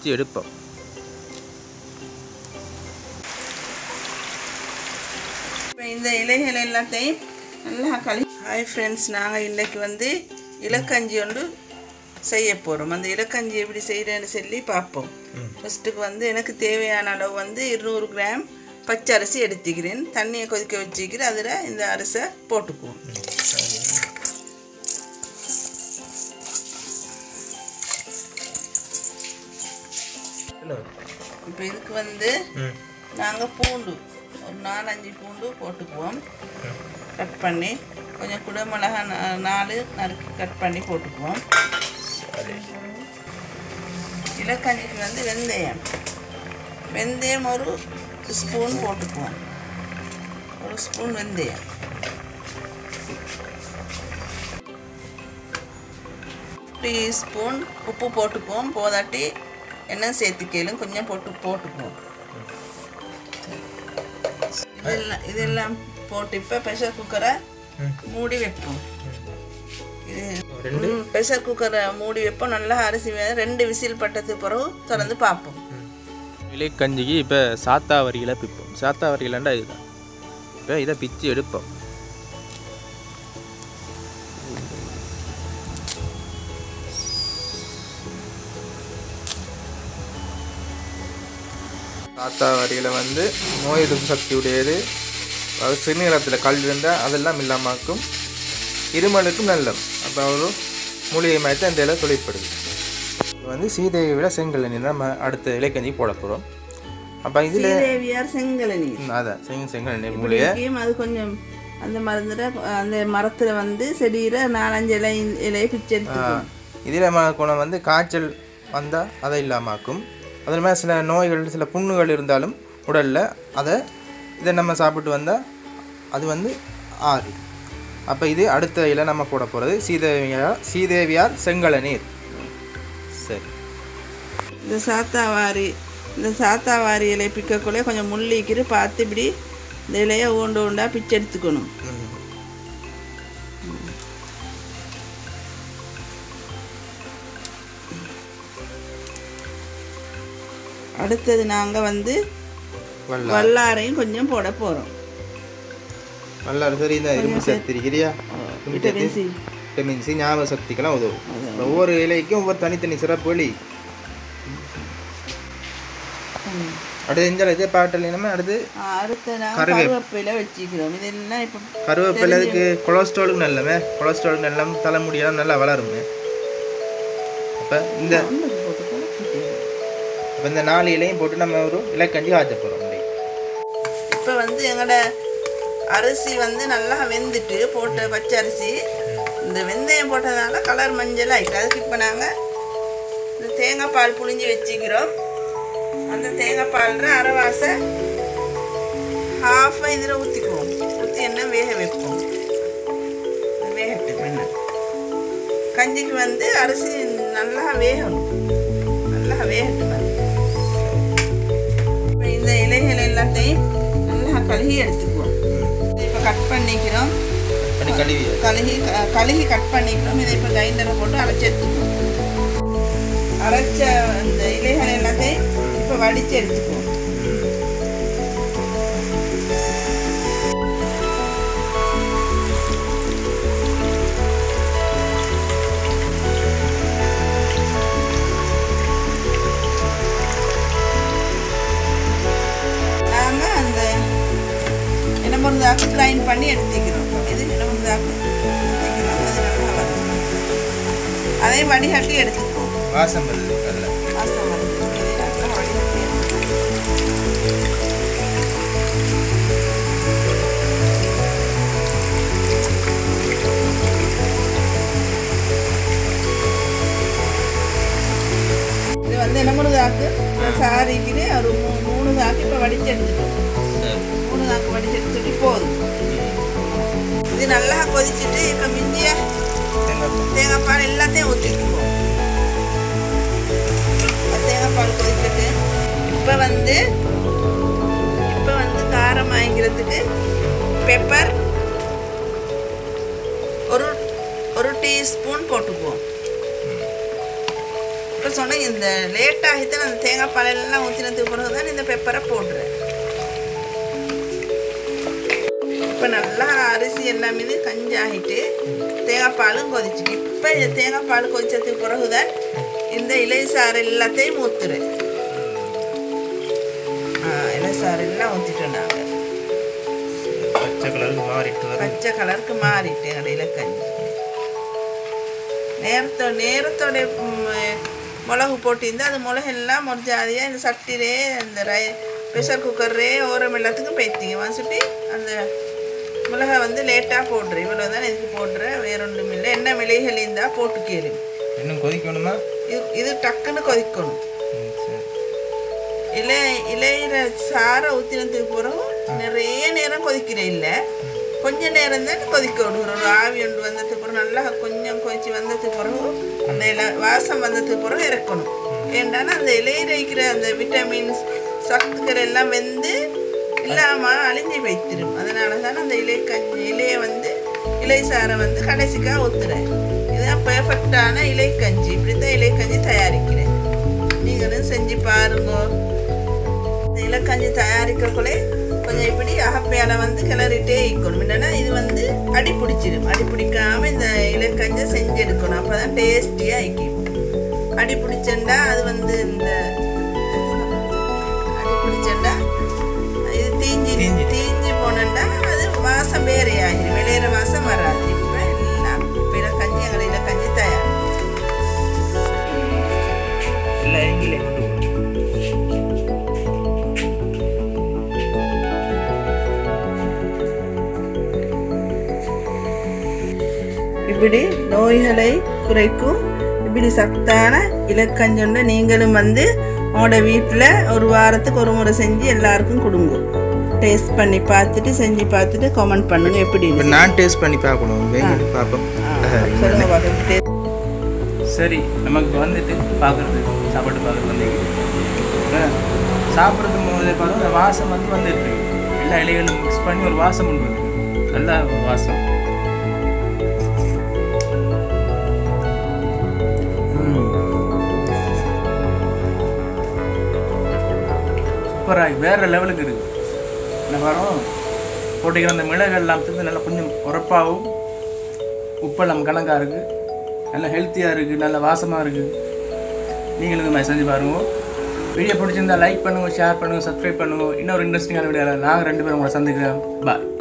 பிச்சு எடுப்போம் இப்போ இந்த இலைகள் எல்லாத்தையும் நல்லா கழி ஹாய் ஃப்ரெண்ட்ஸ் நாங்கள் இன்றைக்கு வந்து இலக்கஞ்சி ஒன்று செய்ய போகிறோம் அந்த இலக்கஞ்சி எப்படி செய்கிறேன்னு சொல்லி பார்ப்போம் ஃபஸ்ட்டுக்கு வந்து எனக்கு தேவையான அளவு வந்து இருநூறு கிராம் பச்சை அரிசி எடுத்துக்கிறேன் தண்ணியை கொதிக்க வச்சுக்கிறேன் அதில் இந்த அரிசை போட்டுக்குவோம் இப்போ இதுக்கு வந்து நாங்கள் பூண்டு ஒரு நாலஞ்சு பூண்டு போட்டுக்குவோம் கட் பண்ணி கொஞ்சம் குடமிளகா நா- நாலு நறுக்கி கட் பண்ணி போட்டுக்குவோம் இலக்கஞ்சிக்கு வந்து வெந்தயம் வெந்தயம் ஒரு ஸ்பூன் போட்டுக்குவோம் ஒரு ஸ்பூன் வெந்தயம் டீஸ்பூன் உப்பு போட்டுக்குவோம் போதாட்டி எண்ணெய் சேர்த்துக்கலும் கொஞ்சம் போட்டு போட்டுக்குவோம் இதெல்லாம் இதெல்லாம் போட்டு இப்போ ப்ரெஷர் குக்கரை மூடி வைப்போம் இது ப்ரெஷர் குக்கரை மூடி வைப்போம் நல்லா அரிசி வே ரெண்டு விசில் பட்டது பிறகு திறந்து பார்ப்போம் இலைக்கஞ்சிக்கு இப்போ சாத்தாவரியில் பிப்போம் சாத்தாவரியிலண்டா இதுதான் இப்போ இதை பிச்சு எடுப்போம் சாத்தாவரியில் வந்து நோய் எதிர்ப்பு சக்தி உடையது அது சிறுநீரத்தில் கல் இருந்தால் அதெல்லாம் இல்லாமக்கும் இருமலுக்கும் நல்லது அப்போ ஒரு மூலிகை மாதிரி அந்த இலை தொழிற்படுது இது வந்து சீதையை விட செங்கல் நீர் நம்ம அடுத்த இலைக்கஞ்சி போட போகிறோம் அப்போ இதில் தேவியார் செங்கலை நீர் அதான் செங்க செங்கல் நீர் மூலிகை இங்கேயும் அது கொஞ்சம் அந்த மருந்துல அந்த மரத்துல வந்து செடியில நாலஞ்சு இலை இலையை பிச்சு எடுத்துக்குவோம் இதில் குணம் வந்து காய்ச்சல் வந்தால் அதை இல்லாமாக்கும் அதில் மாதிரி சில நோய்கள் சில புண்ணுகள் இருந்தாலும் உடலில் அதை இதை நம்ம சாப்பிட்டு வந்தால் அது வந்து ஆறு அப்போ இது அடுத்த இலை நம்ம போட போகிறது சீதேவியார் சீதேவியார் செங்கல நீர் சரி இந்த சாத்தாவாரி இந்த சாத்தாவாரி இலை பிக்கக்குள்ளே கொஞ்சம் முள்ளிக்கிட்டு பார்த்து இப்படி இந்த இலையை ஊண்டு ஊண்டா பிச்சு எடுத்துக்கணும் ம். அடுத்தது நாங்கள் வந்து வல்லா வல்லாரையும் கொஞ்சம் போட போகிறோம் நல்லா சரி இந்த இரும்பு சக்தி இருக்கிறியா விட்டமின் சி விட்டமின் சி ஞாபக சக்திக்கெல்லாம் உதவும் ஒவ்வொரு இலைக்கும் ஒவ்வொரு தனித்தனி சிறப்பு வழி அடுத்து எஞ்சால் இதே பாட்டில் நம்ம அடுத்து அடுத்த நாங்கள் கருவேப்பிலை வச்சுக்கிறோம் இதெல்லாம் இப்போ கருவேப்பிலை அதுக்கு கொலஸ்ட்ராலுக்கு நல்லமே கொலஸ்ட்ராலுக்கு நல்லா தலைமுடியெல்லாம் நல்லா வளருமே அப்போ இந்த போட்டுக்கலாம் அப்போ இந்த நாலு இலையும் போட்டு நம்ம ஒரு இலைக்கஞ்சி காய்ச்ச போகிறோம் அப்படி இப்போ வந்து எங்களோட அரிசி வந்து நல்லா வெந்துட்டு போட்ட பச்சை அரிசி இந்த வெந்தயம் போட்டதுனால கலர் மஞ்சள் ஆகிட்டு அதுக்கு இப்போ நாங்கள் இந்த தேங்காய் பால் புழிஞ்சு வச்சுக்கிறோம் அந்த தேங்காய் பாலில் அரைவாசை ஹாஃபை இதில் ஊற்றிக்குவோம் ஊற்றி எண்ணெய் வேக வைப்போம் அது வேகட்டும் எண்ணெய் கஞ்சிக்கு வந்து அரிசி நல்லா வேகணும் நல்லா வேகட்டும் அது. இப்போ இந்த இலைகள் எல்லாத்தையும் நல்லா கழுகி எடுத்துக்குவோம் இப்போ கட் பண்ணிக்கிறோம் பண்ணி கழுவி கழுகி க- கழுகி கட் பண்ணிக்கிறோம் இதை இப்போ கிரைண்டரில் போட்டு அரைச்சி எடுத்துக்குவோம் அரைச்ச இந்த இலைகள் எல்லாத்தையும் இப்போ வடித்து எடுத்துக்குவோம் நாங்கள் அந்த இனமுருந்தாக்கு கிரைண்ட் பண்ணி எடுத்துக்கிறோம் இது இனமுருந்தாக்கு எடுத்துக்கிறோம் அது நல்லா வரும் அதை வடிகட்டி எடுத்துக்குவோம் வாசம் வருது அதில் வாசம் வருது இதை நல்லா வடிகட்டி எடுத்துக்குவோம். இது வந்து இனமுருந்தாக்கு சாரிக்குது ஒரு மூ- மூணு தாக்கு இப்போ வடிச்சு எடுத்துட்டோம் மூணு தாக்கு வடிச்சு எடுத்துட்டு போதும் இது நல்லா கொதிச்சுட்டு இப்போ மிஞ்சிய தேங்காய் பால் எல்லாத்தையும் ஊற்றிக்குவோம் தேங்காய் பால் கொதிக்கட்டு இப்போ வந்து இப்போ வந்து காரம் வாங்கிக்கிறதுக்கு பெப்பர் ஒரு ஒரு டீஸ்பூன் போட்டுக்குவோம் இப்போ சொன்ன இந்த லேட் ஆகித்தான் அந்த தேங்காய் பால் எல்லாம் ஊற்றினதுக்கு பிறகு தான் இந்த பெப்பரை போடுறேன் இப்போ நல்லா அரிசி எல்லாமே இது கஞ்சி ஆகிட்டு தேங்காய் பாலும் கொதிச்சுட்டு இப்போ இந்த தேங்காய் பால் கொதிச்சதுக்கு பிறகு தான் இந்த இலை சாறு எல்லாத்தையும் ஊற்றுறேன் இலை சாறு எல்லாம் ஊற்றிட்டோம் நாங்கள் பச்சை கலருக்கு மாறிட்டு வரும் பச்சை கலருக்கு மாறிட்டு எங்களோட இலக்கஞ்சி நேரத்தோ நேரத்தோட ம், மிளகு போட்டிருந்தா அது மிளகு எல்லாம் ஒரு ஜாதியாக இந்த சட்டிலே அந்த ரை ப்ரெஷர் குக்கர்லே ஓரம் எல்லாத்துக்கும் பைத்திங்க வந்துட்டு அந்த மிளகை வந்து லேட்டாக போடுறேன் இவ்வளோ தான் இதுக்கு போடுறேன் வேற ஒன்றும் இல்லை என்ன மிளகுகள் இருந்தால் போட்டு கேளு இன்னும் கொதிக்கணுமா இது இது டக்குன்னு கொதிக்கணும் ம், சரி இலை இலையில சாரை ஊற்றினதுக்கு பிறகு நிறைய நேரம் கொதிக்கிறேன் இல்லை கொஞ்ச நேரம் தான் கொதிக்க விடுகிறோம் ஒரு ஆவி ஒன்று வந்ததுக்கு பிறகு நல்லா கொஞ்சம் கொதிச்சு வந்ததுக்கு பிறகு அந்த இலை வாசம் வந்ததுக்கு பிறகு இறக்கணும் ஏண்டானா அந்த இலையில இருக்கிற அந்த விட்டமின்ஸ் சத்துக்கள் எல்லாம் வெந்து இல்லாமல் அழிஞ்சு வைத்திரும் அதனால தான் அந்த இலை கஞ்சி இலையை வந்து இலை சாரை வந்து கடைசிக்காக ஊற்றுறேன் இதுதான் பெர்ஃபெக்டான இலை கஞ்சி இப்படி தான் இலை கஞ்சி தயாரிக்கிறேன் நீங்களும் செஞ்சு பாருங்க இந்த இலக்கஞ்சி தயாரிக்கக்குள்ளே கொஞ்சம் இப்படி அகப்பையால் வந்து கிளறிட்டே இருக்கணும் என்னன்னா இது வந்து அடி பிடிச்சிடும் அடி பிடிக்காம இந்த இலக்கஞ்சை செஞ்சு எடுக்கணும் அப்போ தான் டேஸ்டியாக ஆயிக்கும் அடி பிடிச்சண்டா அது வந்து இந்த அடி பிடிச்சண்டா இது தீஞ்சி தீஞ்சி. தீஞ்சி போனண்டா அது வாசம் வேறே ஆகிடும் வெளியிற வாசம் வராது இப்போ எல்லாம் இப்போ இலக்கஞ்சி எங்களை இலக்கஞ்சி தயார் இல்லை எங்கிலே கொண்டு போ. இப்படி நோய்களை குறைக்கும் இப்படி சத்தான இலக்கஞ்சொன்ன நீங்களும் வந்து உங்களோட வீட்டில் ஒரு வாரத்துக்கு ஒரு முறை செஞ்சு எல்லாருக்கும் கொடுங்க டேஸ்ட் பண்ணி பார்த்துட்டு செஞ்சு பார்த்துட்டு கமெண்ட் பண்ணுங்க எப்படி இப்போ நான் டேஸ்ட் பண்ணி பார்க்கணும் வேங்கிட்டு பார்ப்போம் சொல்லுங்க பார்க்க சரி நமக்கு வந்துட்டு பார்க்குறது சாப்பாடு பார்க்குறது வந்து சாப்பிட்றதுக்கு போதே பார்த்தா அந்த வாசம் வந்து வந்துட்டு இருக்கு எல்லா இலைகளும் மிக்ஸ் பண்ணி ஒரு வாசம் உண்டு வருது நல்ல ஒரு வாசம் சூப்பராக வேறு லெவலுக்கு இருக்குது என்ன வரும் போட்டுக்கிற அந்த மிளகு எல்லாம் வந்து நல்லா கொஞ்சம் உரப்பாகவும் உப்பெல்லாம் கணக்காக இருக்குது நல்லா ஹெல்த்தியாக இருக்குது நல்ல வாசமாக இருக்குது நீங்களும் இந்த மாதிரி செஞ்சு பாருங்க வீடியோ பிடிச்சிருந்தா லைக் பண்ணுங்க ஷேர் பண்ணுங்க சப்ஸ்கிரைப் பண்ணுங்க இன்னொரு இன்ட்ரெஸ்டிங்கான வீடியோவில் நாங்கள் ரெண்டு பேரும் உங்களை சந்திக்கிறோம் பாய்